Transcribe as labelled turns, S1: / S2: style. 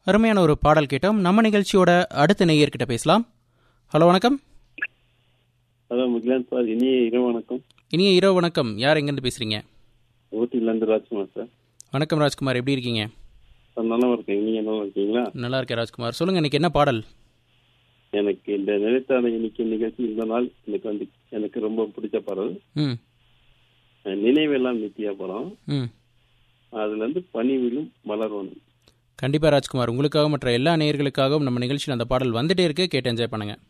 S1: அருமையான ஒரு பாடல் கேட்டோம் நம்ம நிகழ்ச்சியோட அடுத்த நேயர்கிட்ட பேசலாம் ஹலோ வணக்கம்
S2: ஹலோ முகிலான் சார் இனிய இரவு வணக்கம்
S1: இனிய இரவு வணக்கம் யார் எங்கேருந்து பேசுறீங்க
S2: ஊட்டிலேருந்து ராஜ்குமார் சார்
S1: வணக்கம் ராஜ்குமார் எப்படி இருக்கீங்க
S2: சார் நல்லா இருக்கேன் நீங்கள் நல்லா இருக்கீங்களா
S1: நல்லா இருக்கேன் ராஜ்குமார் சொல்லுங்க இன்னைக்கு என்ன பாடல்
S2: எனக்கு இந்த நினைத்தான இன்னைக்கு நிகழ்ச்சி இந்த நாள் எனக்கு வந்து எனக்கு ரொம்ப பிடிச்ச பாடல்
S1: ம்
S2: அஹ் நினைவெல்லாம் நித்தியா படம்
S1: ம்
S2: அதுல இருந்து பனிவிலும் மலர்வனம்
S1: கண்டிப்பாக ராஜ்குமார் உங்களுக்காக மற்ற எல்லா நேயர்களுக்காகவும் நம்ம நிகழ்ச்சியில் அந்த பாடல் வந்துட்டே இருக்கு கேட்டு என்ஜாய் பண்ணுங்க